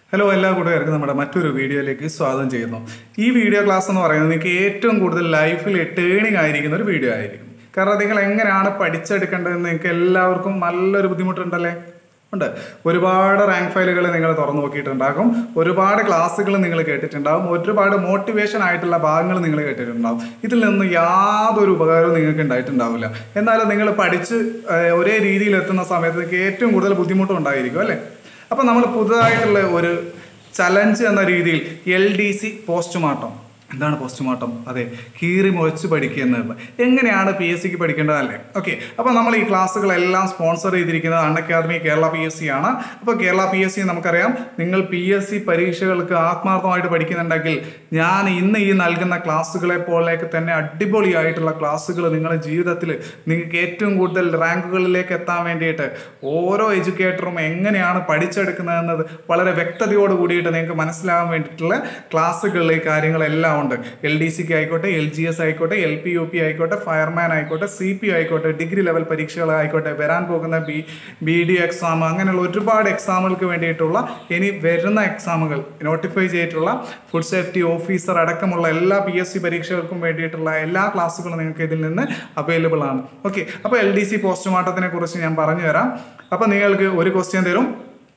hello എല്ലാ കൂട്ടുകാർക്കും നമ്മുടെ മറ്റൊരു വീഡിയോയിലേക്ക് സ്വാഗതം ചെയ്യുന്നു ഈ വീഡിയോ ക്ലാസ് എന്ന് പറയുന്നത് നിങ്ങൾക്ക് ഏറ്റവും കൂടുതൽ ലൈഫിൽ ടേണിംഗ് ആയിരിക്കുന്ന ഒരു വീഡിയോ ആയിരിക്കും കാരണം നിങ്ങൾ എങ്ങനെയാണ് പഠിച്ചെടുക്കേണ്ടതെന്ന് നിങ്ങൾക്ക് എല്ലാവർക്കും നല്ലൊരു ബുദ്ധിമുട്ടുണ്ടല്ലേ ഉണ്ട് ഒരുപാട് റാങ്ക് ഫയലുകൾ നിങ്ങൾ തുറന്നു നോക്കിയിട്ടുണ്ടാകും ഒരുപാട് ക്ലാസ്സുകൾ നിങ്ങൾ കേട്ടിട്ടുണ്ടാകും ഒരുപാട് മോട്ടിവേഷൻ ആയിട്ടുള്ള ഭാഗങ്ങൾ നിങ്ങൾ കേട്ടിട്ടുണ്ടാകും ഇതിൽ നിന്ന് യാതൊരു ഉപകാരവും നിങ്ങൾക്ക് ഉണ്ടായിട്ടുണ്ടാവില്ല എന്നാലും നിങ്ങൾ പഠിച്ച് ഏഹ്, ഒരേ രീതിയിൽ എത്തുന്ന സമയത്ത് നിങ്ങൾക്ക് ഏറ്റവും കൂടുതൽ ബുദ്ധിമുട്ടും ഉണ്ടായിരിക്കും അല്ലേ അപ്പം നമ്മൾ പുതുതായിട്ടുള്ള ഒരു ചലഞ്ച് എന്ന രീതിയിൽ എൽ ഡി സി പോസ്റ്റ്മോർട്ടം എന്താണ് പോസ്റ്റ്മോർട്ടം അതെ കീറി മുറിച്ച് പഠിക്കുക എന്നത് എങ്ങനെയാണ് പി എസ് സിക്ക് പഠിക്കേണ്ടതല്ലേ ഓക്കെ അപ്പോൾ നമ്മൾ ഈ ക്ലാസ്സുകളെല്ലാം സ്പോൺസർ ചെയ്തിരിക്കുന്നത് Unacademy Kerala P S C ആണ് അപ്പോൾ കേരള പി എസ് സി നമുക്കറിയാം നിങ്ങൾ പി എസ് സി പരീക്ഷകൾക്ക് ആത്മാർത്ഥമായിട്ട് പഠിക്കുന്നുണ്ടെങ്കിൽ ഞാൻ ഇന്ന് ഈ നൽകുന്ന ക്ലാസ്സുകളെ പോലെയൊക്കെ തന്നെ അടിപൊളിയായിട്ടുള്ള ക്ലാസ്സുകൾ നിങ്ങളുടെ ജീവിതത്തിൽ നിങ്ങൾക്ക് ഏറ്റവും കൂടുതൽ റാങ്കുകളിലേക്ക് എത്താൻ വേണ്ടിയിട്ട് ഓരോ എഡ്യൂക്കേറ്ററും എങ്ങനെയാണ് പഠിച്ചെടുക്കുന്നതെന്നത് വളരെ വ്യക്തതയോട് കൂടിയിട്ട് നിങ്ങൾക്ക് മനസ്സിലാകാൻ വേണ്ടിയിട്ടുള്ള ക്ലാസ്സുകളിൽ ഈ കാര്യങ്ങളെല്ലാം ഉണ്ട് എൽ ഡി സിക്ക് ആയിക്കോട്ടെ എൽ ജി എസ് ആയിക്കോട്ടെ എൽ പി യു പി ആയിക്കോട്ടെ ഫയർമാൻ ആയിക്കോട്ടെ സി പി ആയിക്കോട്ടെ ഡിഗ്രി ലെവൽ പരീക്ഷകളായിക്കോട്ടെ വരാൻ പോകുന്ന ബി ബി ഡി എക്സാം അങ്ങനെയുള്ള ഒരുപാട് എക്സാമുകൾക്ക് വേണ്ടിയിട്ടുള്ള ഇനി വരുന്ന എക്സാമുകൾ നോട്ടിഫൈ ചെയ്തിട്ടുള്ള ഫുഡ് സേഫ്റ്റി ഓഫീസർ അടക്കമുള്ള എല്ലാ പി എസ് സി പരീക്ഷകൾക്കും വേണ്ടിയിട്ടുള്ള എല്ലാ ക്ലാസ്സുകളും നിങ്ങൾക്ക് ഇതിൽ നിന്ന് അവൈലബിൾ ആണ് ഓക്കെ അപ്പോൾ എൽ ഡി സി പോസ്റ്റ്മോർട്ടത്തിനെ കുറിച്ച് ഞാൻ പറഞ്ഞു തരാം അപ്പോൾ നിങ്ങൾക്ക് ഒരു ക്വസ്റ്റ്യൻ തരും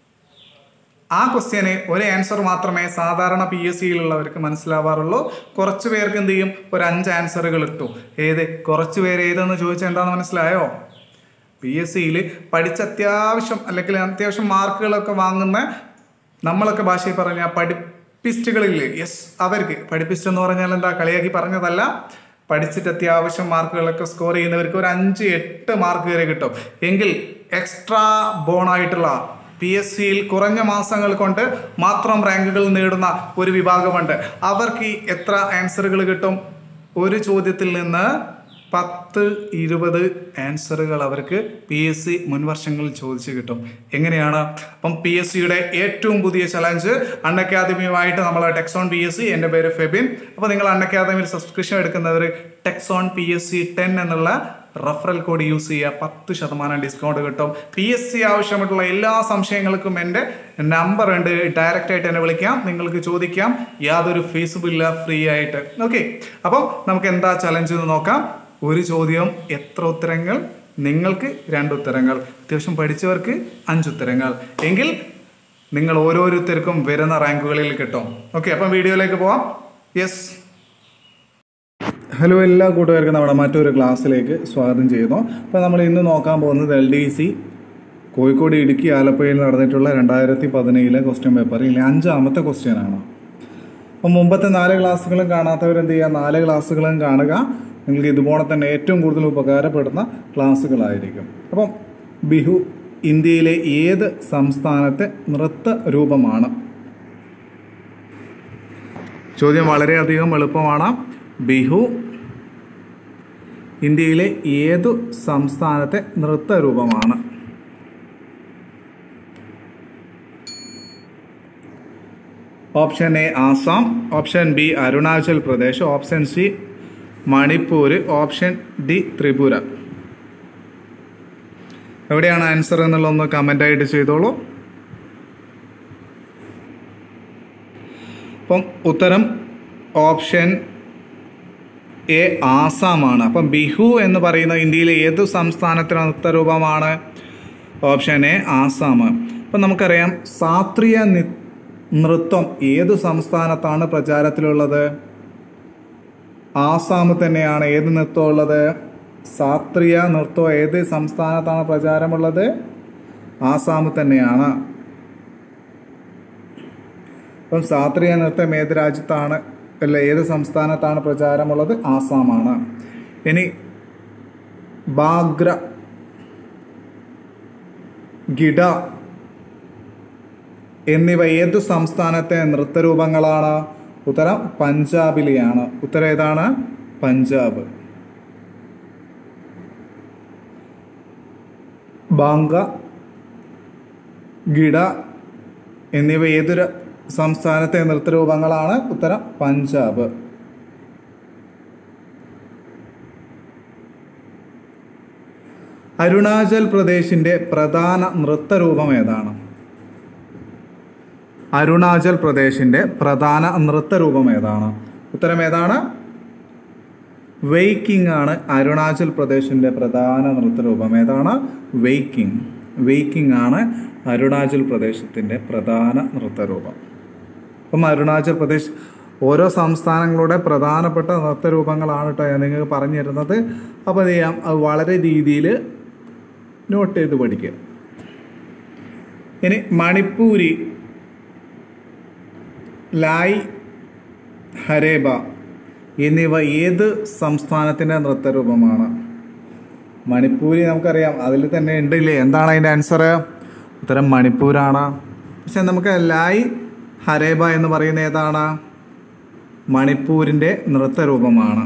ആ ക്വസ്റ്റ്യന് ഒരു ആൻസർ മാത്രമേ സാധാരണ പി എസ് സിയിലുള്ളവർക്ക് മനസ്സിലാവാറുള്ളൂ കുറച്ച് പേർക്ക് എന്ത് ചെയ്യും ഒരു അഞ്ച് ആൻസറുകൾ ഇട്ടും ഏത് കുറച്ച് പേര് ഏതെന്ന് ചോദിച്ചാൽ എന്താണെന്ന് മനസ്സിലായോ പി എസ് സിയിൽ പഠിച്ച അത്യാവശ്യം അല്ലെങ്കിൽ അത്യാവശ്യം മാർക്കുകളൊക്കെ വാങ്ങുന്ന നമ്മളൊക്കെ ഭാഷയിൽ പറഞ്ഞ പഠിപ്പിസ്റ്റുകളില്ലേ യെസ് അവർക്ക് പഠിപ്പിസ്റ്റ് എന്ന് പറഞ്ഞാൽ എന്താ കളിയാക്കി പറഞ്ഞതല്ല പഠിച്ചിട്ട് അത്യാവശ്യം മാർക്കുകളൊക്കെ സ്കോർ ചെയ്യുന്നവർക്ക് ഒരു അഞ്ച് എട്ട് മാർക്ക് വരെ കിട്ടും എങ്കിൽ എക്സ്ട്രാ ബോണായിട്ടുള്ള പി എസ് സിയിൽ കുറഞ്ഞ മാസങ്ങൾ കൊണ്ട് മാത്രം റാങ്കുകൾ നേടുന്ന ഒരു വിഭാഗമുണ്ട് അവർക്ക് ഈ എത്ര ആൻസറുകൾ കിട്ടും ഒരു ചോദ്യത്തിൽ നിന്ന് പത്ത് ഇരുപത് ആൻസറുകൾ അവർക്ക് പി എസ് സി മുൻവർഷങ്ങളിൽ ചോദിച്ചു കിട്ടും എങ്ങനെയാണ് അപ്പം പി എസ് സിയുടെ ഏറ്റവും പുതിയ ചലഞ്ച് അൺ അക്കാദമിയുമായിട്ട് നമ്മൾ ടെക്സോൺ പി എസ് സി എൻ്റെ പേര് ഫെബിൻ അപ്പോൾ നിങ്ങൾ അൺ അക്കാദമിയിൽ സബ്സ്ക്രിപ്ഷൻ എടുക്കുന്നവർ ടെക്സോൺ പി എസ് സി ടെൻ എന്നുള്ള റഫറൽ കോഡ് യൂസ് ചെയ്യുക പത്ത് ശതമാനം ഡിസ്കൗണ്ട് കിട്ടും പി എസ് സി ആവശ്യമായിട്ടുള്ള എല്ലാ സംശയങ്ങൾക്കും എൻ്റെ നമ്പർ ഉണ്ട് ഡയറക്റ്റ് ആയിട്ട് എന്നെ വിളിക്കാം നിങ്ങൾക്ക് ചോദിക്കാം യാതൊരു ഫീസും ഇല്ല ഫ്രീ ആയിട്ട് ഓക്കെ അപ്പം നമുക്ക് എന്താ ചലഞ്ച് എന്ന് നോക്കാം ഒരു ചോദ്യം എത്ര ഉത്തരങ്ങൾ നിങ്ങൾക്ക് രണ്ട് ഉത്തരങ്ങൾ അത്യാവശ്യം പഠിച്ചവർക്ക് അഞ്ച് ഉത്തരങ്ങൾ എങ്കിൽ നിങ്ങൾ ഓരോരുത്തർക്കും വരുന്ന റാങ്കുകളിൽ കിട്ടും ഓക്കെ അപ്പം വീഡിയോയിലേക്ക് പോവാം യെസ് ഹലോ എല്ലാ കൂട്ടുകാർക്കും നമ്മുടെ മറ്റൊരു ക്ലാസ്സിലേക്ക് സ്വാഗതം ചെയ്യുന്നു അപ്പോൾ നമ്മൾ ഇന്ന് നോക്കാൻ പോകുന്നത് L D C Kozhikode Idukki ആലപ്പുഴയിൽ നടന്നിട്ടുള്ള രണ്ടായിരത്തി പതിനേഴിലെ ക്വസ്റ്റ്യൻ പേപ്പറിലെ അഞ്ചാമത്തെ ക്വസ്റ്റ്യൻ ആണ് അപ്പം മുമ്പത്തെ നാല് ക്ലാസ്സുകളും കാണാത്തവർ എന്ത് ചെയ്യുക നാല് ക്ലാസ്സുകളും കാണുക നിങ്ങൾക്ക് ഇതുപോലെ തന്നെ ഏറ്റവും കൂടുതൽ ഉപകാരപ്പെടുന്ന ക്ലാസ്സുകളായിരിക്കും അപ്പം ബിഹു ഇന്ത്യയിലെ ഏത് സംസ്ഥാനത്തെ നൃത്ത രൂപമാണ് ചോദ്യം വളരെയധികം എളുപ്പമാണ് ബിഹു ഇന്ത്യയിലെ ഏതു സംസ്ഥാനത്തെ നൃത്ത രൂപമാണ് option A Assam option B Arunachal Pradesh option C Manipur option D Tripura എവിടെയാണ് ആൻസർ എന്നുള്ളതൊന്ന് കമൻ്റ് ആയിട്ട് ചെയ്തോളൂ അപ്പം ഉത്തരം ഓപ്ഷൻ എ ആസാമാണ് അപ്പം ബിഹു എന്ന് പറയുന്ന ഇന്ത്യയിലെ ഏത് സംസ്ഥാനത്തിലെ നൃത്തരൂപമാണ് ഓപ്ഷൻ എ ആസാം അപ്പം നമുക്കറിയാം സാത്രിയ നി നൃത്തം ഏത് സംസ്ഥാനത്താണ് പ്രചാരത്തിലുള്ളത് ആസാം തന്നെയാണ് ഏത് നൃത്തം ഉള്ളത് സാത്രിയ നൃത്തം ഏത് സംസ്ഥാനത്താണ് പ്രചാരമുള്ളത് ആസാം തന്നെയാണ് അപ്പം സാത്രിയ നൃത്തം ഏത് രാജ്യത്താണ് അല്ല ഏത് സംസ്ഥാനത്താണ് പ്രചാരമുള്ളത് ആസാമാണ് ഇനി ബാഗ്ര ഗിഡ എന്നിവ ഏതു സംസ്ഥാനത്തെ നൃത്തരൂപങ്ങളാണ് ഉത്തരം പഞ്ചാബിലെയാണ് ഉത്തരം ഏതാണ് പഞ്ചാബ് ബാങ്ക ഗിഡ എന്നിവ ഏതൊരു സംസ്ഥാനത്തെ നൃത്തരൂപങ്ങളാണ് ഉത്തരം പഞ്ചാബ് അരുണാചൽ പ്രദേശിന്റെ പ്രധാന നൃത്തരൂപം ഏതാണ് അരുണാചൽ പ്രദേശിൻ്റെ പ്രധാന നൃത്തരൂപം ഏതാണ് ഉത്തരം ഏതാണ് വെയ്ക്കിംഗ് ആണ് അരുണാചൽ പ്രദേശിൻ്റെ പ്രധാന നൃത്തരൂപം ഏതാണ് വെയ്ക്കിംഗ് വെയ്ക്കിംഗ് ആണ് അരുണാചൽ പ്രദേശത്തിൻ്റെ പ്രധാന നൃത്തരൂപം അപ്പം അരുണാചൽ പ്രദേശ് ഓരോ സംസ്ഥാനങ്ങളുടെ പ്രധാനപ്പെട്ട നൃത്തരൂപങ്ങളാണ് കേട്ടോ ഞാൻ നിങ്ങൾക്ക് പറഞ്ഞു തരുന്നത് അപ്പോൾ എന്ത് ചെയ്യാം അത് വളരെ രീതിയിൽ നോട്ട് ചെയ്ത് പഠിക്കുക ഇനി മണിപ്പൂരി ലായ് ഹരേബ എന്നിവ ഏത് സംസ്ഥാനത്തിൻ്റെ നൃത്തരൂപമാണ് മണിപ്പൂരി നമുക്കറിയാം അതിൽ തന്നെ ഉണ്ടില്ലേ എന്താണ് അതിൻ്റെ ആൻസർ ഉത്തരം മണിപ്പൂരാണ് പക്ഷെ നമുക്ക് ലായ് ഹരേബ എന്ന് പറയുന്ന ഏതാണ് മണിപ്പൂരിൻ്റെ നൃത്തരൂപമാണ്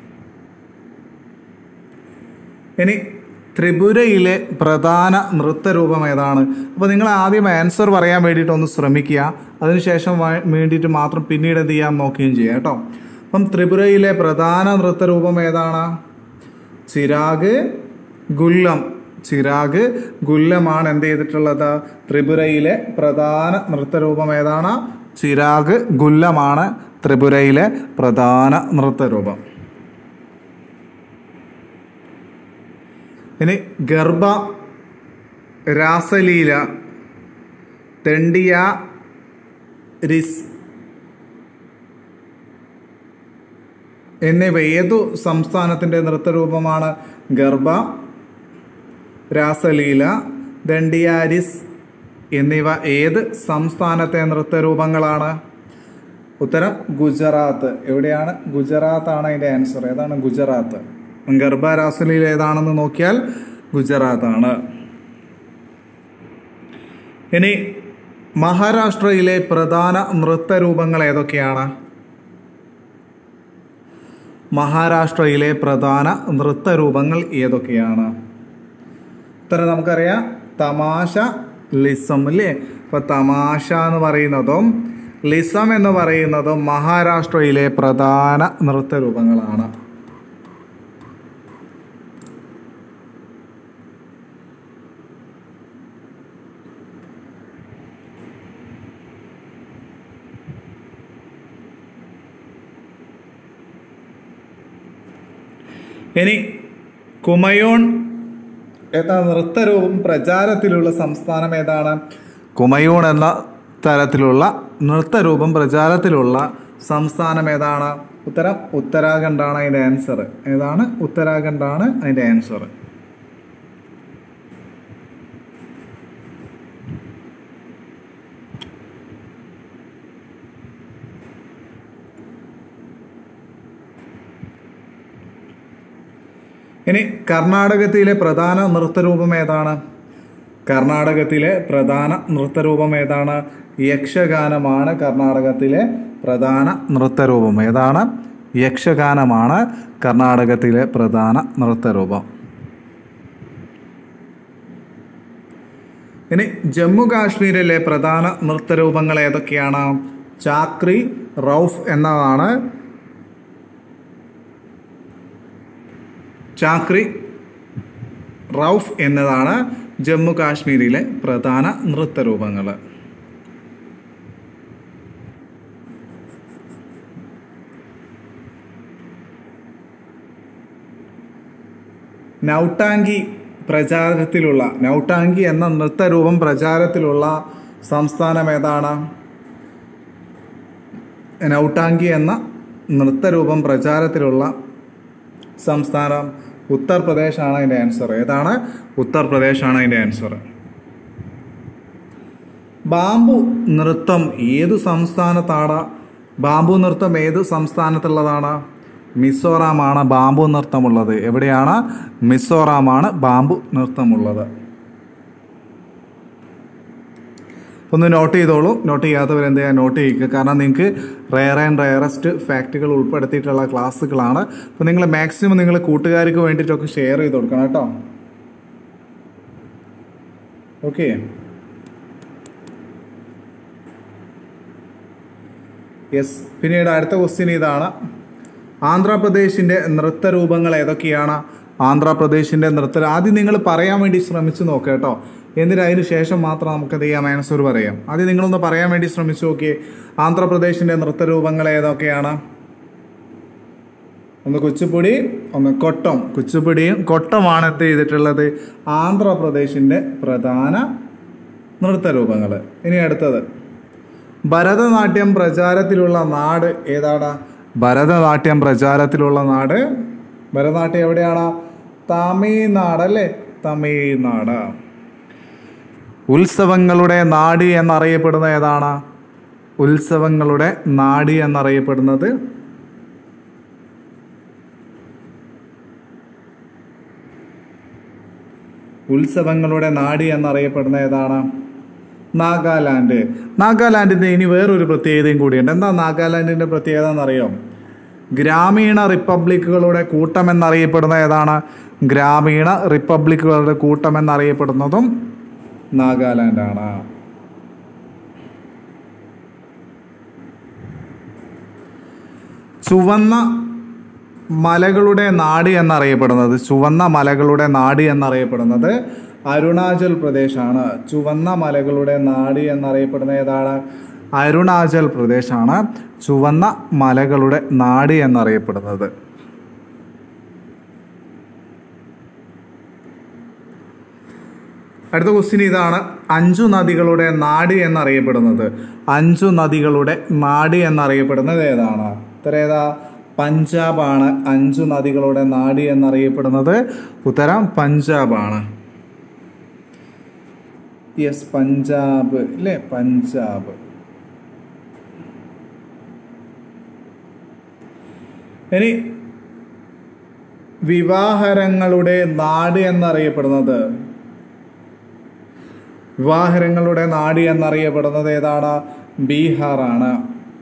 ഇനി ത്രിപുരയിലെ പ്രധാന നൃത്തരൂപം ഏതാണ് അപ്പോൾ നിങ്ങൾ ആദ്യം ആൻസർ പറയാൻ വേണ്ടിയിട്ട് ഒന്ന് ശ്രമിക്കുക അതിനുശേഷം വ- വേണ്ടിയിട്ട് മാത്രം പിന്നീട് എന്ത് ചെയ്യാൻ നോക്കുകയും ചെയ്യുക കേട്ടോ അപ്പം ത്രിപുരയിലെ പ്രധാന നൃത്തരൂപം ഏതാണ് ചിരാഗ് ഗുല്ലം ചിരാഗ് ഗുല്ലമാണ് എന്ത് ചെയ്തിട്ടുള്ളത് ത്രിപുരയിലെ പ്രധാന നൃത്തരൂപം ഏതാണ് ചിരാഗ് ഗുല്ലമാണ് ത്രിപുരയിലെ പ്രധാന നൃത്തരൂപം ഇനി ഗർഭ രാസലീല തെണ്ടിയ റിസ് എന്നിവ ഏതു സംസ്ഥാനത്തിൻ്റെ നൃത്തരൂപമാണ് ഗർഭ രാസലീല ദണ്ഡിയാരിസ് എന്നിവ ഏത് സംസ്ഥാനത്തെ നൃത്തരൂപങ്ങളാണ് ഉത്തരം ഗുജറാത്ത് എവിടെയാണ് ഗുജറാത്ത് ആണ് അതിൻ്റെ ആൻസർ ഏതാണ് ഗുജറാത്ത് ഗർഭ രാസലീല ഏതാണെന്ന് നോക്കിയാൽ ഗുജറാത്താണ് ഇനി മഹാരാഷ്ട്രയിലെ പ്രധാന നൃത്തരൂപങ്ങൾ ഏതൊക്കെയാണ് മഹാരാഷ്ട്രയിലെ പ്രധാന നൃത്തരൂപങ്ങൾ ഏതൊക്കെയാണ് ഉത്തരം നമുക്കറിയാം തമാശ ലിസം അല്ലേ അപ്പൊ തമാശ എന്ന് പറയുന്നതും ലിസം എന്ന് പറയുന്നതും മഹാരാഷ്ട്രയിലെ പ്രധാന നൃത്തരൂപങ്ങളാണ് ഇനി കുമയോൺ എന്ന നൃത്തരൂപം പ്രചാരത്തിലുള്ള സംസ്ഥാനം ഏതാണ് കുമയൂൺ എന്ന തരത്തിലുള്ള നൃത്തരൂപം പ്രചാരത്തിലുള്ള സംസ്ഥാനം ഏതാണ് ഉത്തരം ഉത്തരാഖണ്ഡാണ് അതിൻ്റെ ആൻസർ ഏതാണ് ഉത്തരാഖണ്ഡാണ് അതിൻ്റെ ആൻസർ ഇനി കർണാടകത്തിലെ പ്രധാന നൃത്തരൂപം ഏതാണ് കർണാടകത്തിലെ പ്രധാന നൃത്തരൂപം ഏതാണ് യക്ഷഗാനമാണ് കർണാടകത്തിലെ പ്രധാന നൃത്തരൂപം ഏതാണ് യക്ഷഗാനമാണ് കർണാടകത്തിലെ പ്രധാന നൃത്തരൂപം ഇനി ജമ്മു കാശ്മീരിലെ പ്രധാന നൃത്തരൂപങ്ങൾ ഏതൊക്കെയാണ് ചാക്രി റൌഫ് എന്നതാണ് ചാക്രി റൌഫ് എന്നതാണ് ജമ്മു കാശ്മീരിലെ പ്രധാന നൃത്തരൂപങ്ങൾ നൗട്ടാങ്കി പ്രചാരത്തിലുള്ള നൗട്ടാങ്കി എന്ന നൃത്തരൂപം പ്രചാരത്തിലുള്ള സംസ്ഥാനം ഏതാണ് നൗട്ടാങ്കി എന്ന നൃത്തരൂപം പ്രചാരത്തിലുള്ള സംസ്ഥാനം ഉത്തർപ്രദേശാണ് അതിൻ്റെ ആൻസർ ഏതാണ് ഉത്തർപ്രദേശാണ് അതിൻ്റെ ആൻസർ ബാമ്പു നൃത്തം ഏത് സംസ്ഥാനത്താണ് ബാമ്പു നൃത്തം ഏത് സംസ്ഥാനത്തുള്ളതാണ് മിസോറാമാണ് ബാമ്പു നൃത്തമുള്ളത് എവിടെയാണ് മിസോറാമാണ് ബാമ്പു നൃത്തമുള്ളത് ഒന്ന് നോട്ട് ചെയ്തോളൂ നോട്ട് ചെയ്യാത്തവർ എന്ത് ചെയ്യുക നോട്ട് ചെയ്യുക കാരണം നിങ്ങൾക്ക് റയർ ആൻഡ് റയറസ്റ്റ് ഫാക്റ്റുകൾ ഉൾപ്പെടുത്തിയിട്ടുള്ള ക്ലാസ്സുകളാണ് അപ്പോൾ നിങ്ങൾ മാക്സിമം നിങ്ങൾ കൂട്ടുകാർക്ക് വേണ്ടിയിട്ടൊക്കെ ഷെയർ ചെയ്ത് കൊടുക്കണം കേട്ടോ ഓക്കെ യെസ് പിന്നീട് അടുത്ത ക്വസ്റ്റ്യൻ ഇതാണ് ആന്ധ്രാപ്രദേശിൻ്റെ നൃത്തരൂപങ്ങൾ ഏതൊക്കെയാണ് ആന്ധ്രാപ്രദേശിൻ്റെ നൃത്ത ആദ്യം നിങ്ങൾ പറയാൻ വേണ്ടി ശ്രമിച്ചു നോക്കുക കേട്ടോ എന്നിട്ട് അതിന് ശേഷം മാത്രം നമുക്ക് എന്ത് ചെയ്യാം ആൻസർ പറയാം ആദ്യം നിങ്ങളൊന്ന് പറയാൻ വേണ്ടി ശ്രമിച്ചു നോക്കിയേ ആന്ധ്രാപ്രദേശിൻ്റെ നൃത്തരൂപങ്ങൾ ഏതൊക്കെയാണ് ഒന്ന് കുച്ചിപ്പുടി ഒന്ന് കൊട്ടം കുച്ചിപ്പുടിയും കൊട്ടമാണ് എന്ത് ചെയ്തിട്ടുള്ളത് ആന്ധ്രാപ്രദേശിൻ്റെ പ്രധാന നൃത്തരൂപങ്ങൾ ഇനി അടുത്തത് ഭരതനാട്യം പ്രചാരത്തിലുള്ള നാട് ഏതാണ് ഭരതനാട്യം പ്രചാരത്തിലുള്ള നാട് ഭരതനാട്യം എവിടെയാണ് തമിഴ്നാട് അല്ലേ തമിഴ്നാട് ഉത്സവങ്ങളുടെ നാട് എന്നറിയപ്പെടുന്ന ഏതാണ് ഉത്സവങ്ങളുടെ നാട് എന്നറിയപ്പെടുന്നത് ഉത്സവങ്ങളുടെ നാട് എന്നറിയപ്പെടുന്ന ഏതാണ് നാഗാലാൻഡ് നാഗാലാൻഡിന്റെ ഇനി വേറൊരു പ്രത്യേകതയും കൂടിയുണ്ട് എന്താ നാഗാലാൻഡിന്റെ പ്രത്യേകത എന്നറിയോ ഗ്രാമീണ റിപ്പബ്ലിക്കുകളുടെ കൂട്ടം എന്നറിയപ്പെടുന്ന ഏതാണ് ഗ്രാമീണ റിപ്പബ്ലിക്കുകളുടെ കൂട്ടം എന്നറിയപ്പെടുന്നതും നാഗാലാൻഡാണ് ചുവന്ന മലകളുടെ നാട് എന്നറിയപ്പെടുന്നത് ചുവന്ന മലകളുടെ നാട് എന്നറിയപ്പെടുന്നത് അരുണാചൽ പ്രദേശാണ് ചുവന്ന മലകളുടെ നാട് എന്നറിയപ്പെടുന്ന ഏതാണ് അരുണാചൽ പ്രദേശാണ് ചുവന്ന മലകളുടെ നാട് എന്നറിയപ്പെടുന്നത് അടുത്ത ക്വസ്റ്റ്യൻ ഇതാണ് അഞ്ചു നദികളുടെ നാട് എന്നറിയപ്പെടുന്നത് അഞ്ചു നദികളുടെ നാട് എന്നറിയപ്പെടുന്നത് ഏതാണ് ഉത്തരം ഏതാ പഞ്ചാബാണ് അഞ്ചു നദികളുടെ നാട് എന്നറിയപ്പെടുന്നത് ഉത്തരം പഞ്ചാബാണ് യെസ് പഞ്ചാബ് ഇല്ലേ പഞ്ചാബ് ഇനി വിവാഹരങ്ങളുടെ നാട് എന്നറിയപ്പെടുന്നത് വിവാഹരങ്ങളുടെ നാട് എന്നറിയപ്പെടുന്നത് ഏതാണ് ബീഹാറാണ്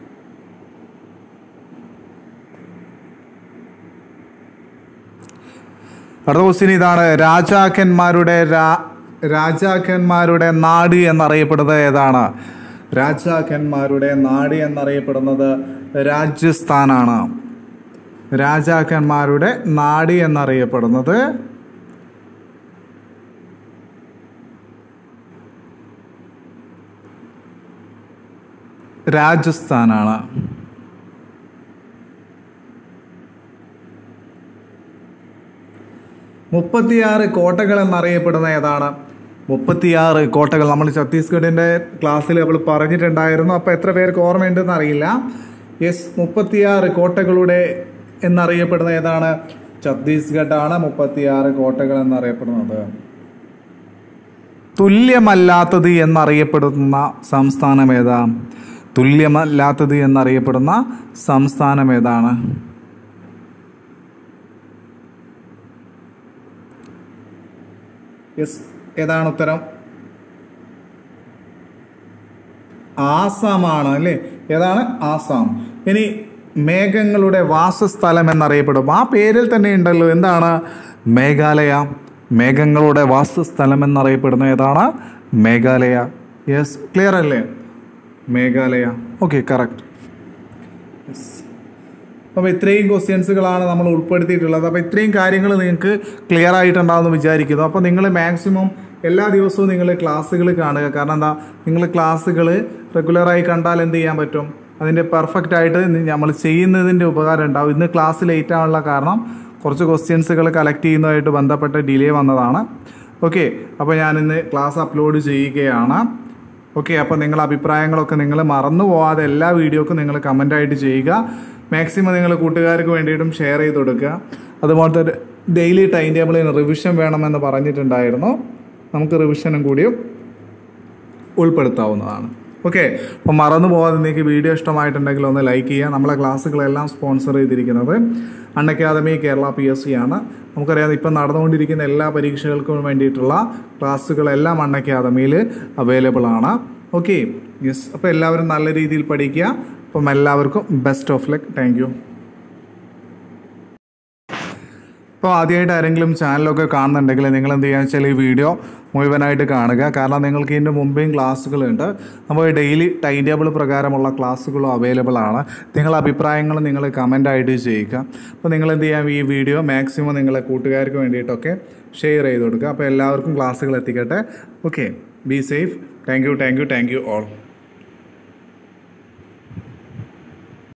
അടുത്ത ക്വസ്റ്റ്യൻ ഇതാണ് രാജാക്കന്മാരുടെ രാ- രാജാക്കന്മാരുടെ നാട് എന്നറിയപ്പെടുന്നത് ഏതാണ് രാജാക്കന്മാരുടെ നാട് എന്നറിയപ്പെടുന്നത് രാജസ്ഥാനാണ് രാജാക്കന്മാരുടെ നാട് എന്നറിയപ്പെടുന്നത് രാജസ്ഥാനാണ് മുപ്പത്തിയാറ് കോട്ടകൾ എന്നറിയപ്പെടുന്ന ഏതാണ് മുപ്പത്തിയാറ് കോട്ടകൾ നമ്മൾ ഛത്തീസ്ഗഡിന്റെ ക്ലാസ്സിൽ നമ്മൾ പറഞ്ഞിട്ടുണ്ടായിരുന്നു അപ്പോൾ എത്ര പേർക്ക് ഓർമ്മയുണ്ടെന്ന് അറിയില്ല യെസ് മുപ്പത്തിയാറ് കോട്ടകളുടെ എന്നറിയപ്പെടുന്ന ഏതാണ് ഛത്തീസ്ഗഡാണ് മുപ്പത്തിയാറ് കോട്ടകൾ എന്നറിയപ്പെടുന്നത് തുല്യമല്ലാത്തത് എന്നറിയപ്പെടുന്ന സംസ്ഥാനം ഏതാ തുല്യമല്ലാത്തത് എന്നറിയപ്പെടുന്ന സംസ്ഥാനം ഏതാണ് യെസ് ഏതാണ് ഉത്തരം ആസാമാണ് അല്ലേ ഏതാണ് ആസാം ഇനി മേഘങ്ങളുടെ വാസസ്ഥലം എന്നറിയപ്പെടും ആ പേരിൽ തന്നെ ഉണ്ടല്ലോ എന്താണ് മേഘാലയ മേഘങ്ങളുടെ വാസസ്ഥലം എന്നറിയപ്പെടുന്ന ഏതാണ് മേഘാലയ യെസ് ക്ലിയർ അല്ലേ മേഘാലയ ഓക്കെ കറക്റ്റ് അപ്പോൾ ഇത്രയും ക്വസ്റ്റ്യൻസുകളാണ് നമ്മൾ ഉൾപ്പെടുത്തിയിട്ടുള്ളത് അപ്പോൾ ഇത്രയും കാര്യങ്ങൾ നിങ്ങൾക്ക് ക്ലിയർ ആയിട്ടുണ്ടാവുമെന്ന് വിചാരിക്കുന്നു അപ്പോൾ നിങ്ങൾ മാക്സിമം എല്ലാ ദിവസവും നിങ്ങൾ ക്ലാസ്സുകൾ കാണുക കാരണം എന്താ നിങ്ങൾ ക്ലാസ്സുകൾ റെഗുലറായി കണ്ടാൽ എന്ത് ചെയ്യാൻ പറ്റും അതിൻ്റെ പെർഫെക്റ്റ് ആയിട്ട് നമ്മൾ ചെയ്യുന്നതിൻ്റെ ഉപകാരം ഉണ്ടാവും ഇന്ന് ക്ലാസ് ലേറ്റ് ആവാനുള്ള കാരണം കുറച്ച് ക്വസ്റ്റ്യൻസുകൾ കളക്ട് ചെയ്യുന്നതുമായിട്ട് ബന്ധപ്പെട്ട ഡിലേ വന്നതാണ് ഓക്കെ അപ്പോൾ ഞാൻ ഇന്ന് ക്ലാസ് അപ്ലോഡ് ചെയ്യുകയാണ് ഓക്കെ അപ്പോൾ നിങ്ങളുടെ അഭിപ്രായങ്ങളൊക്കെ നിങ്ങൾ മറന്നു പോവാതെ എല്ലാ വീഡിയോക്കും നിങ്ങൾ കമൻ്റായിട്ട് ചെയ്യുക മാക്സിമം നിങ്ങൾ കൂട്ടുകാർക്ക് വേണ്ടിയിട്ടും ഷെയർ ചെയ്ത് കൊടുക്കുക അതുപോലത്തെ ഡെയിലി ടൈം ടേബിളിന് റിവിഷൻ വേണമെന്ന് പറഞ്ഞിട്ടുണ്ടായിരുന്നു നമുക്ക് റിവിഷനും കൂടിയും ഉൾപ്പെടുത്താവുന്നതാണ് ഓക്കെ അപ്പോൾ മറന്നു പോകാതെ നിങ്ങൾക്ക് വീഡിയോ ഇഷ്ടമായിട്ടുണ്ടെങ്കിൽ ഒന്ന് ലൈക്ക് ചെയ്യുക നമ്മളെ ക്ലാസ്സുകളെല്ലാം സ്പോൺസർ ചെയ്തിരിക്കുന്നത് Unacademy Kerala P S C ആണ് നമുക്കറിയാം ഇപ്പം നടന്നുകൊണ്ടിരിക്കുന്ന എല്ലാ പരീക്ഷകൾക്കും വേണ്ടിയിട്ടുള്ള ക്ലാസ്സുകളെല്ലാം അൺ അക്കാദമിയിൽ അവൈലബിൾ ആണ് ഓക്കെ യെസ് അപ്പോൾ എല്ലാവരും നല്ല രീതിയിൽ പഠിക്കുക അപ്പം എല്ലാവർക്കും best of luck thank you ഇപ്പോൾ ആദ്യമായിട്ട് ആരെങ്കിലും ചാനലൊക്കെ കാണുന്നുണ്ടെങ്കിൽ നിങ്ങൾ എന്ത് ചെയ്യുക വെച്ചാൽ ഈ വീഡിയോ മുഴുവനായിട്ട് കാണുക കാരണം നിങ്ങൾക്ക് ഇതിൻ്റെ മുമ്പേയും ക്ലാസ്സുകളുണ്ട് നമ്മൾ ഡെയിലി ടൈം ടേബിൾ പ്രകാരമുള്ള ക്ലാസ്സുകളും അവൈലബിൾ ആണ് നിങ്ങളുടെ അഭിപ്രായങ്ങൾ നിങ്ങൾ കമൻ്റായിട്ട് ചെയ്യുക അപ്പോൾ നിങ്ങൾ എന്ത് ചെയ്യാം ഈ വീഡിയോ മാക്സിമം നിങ്ങളെ കൂട്ടുകാർക്ക് വേണ്ടിയിട്ടൊക്കെ ഷെയർ ചെയ്ത് കൊടുക്കുക അപ്പോൾ എല്ലാവർക്കും ക്ലാസ്സുകൾ എത്തിക്കട്ടെ okay be safe thank you thank you thank you all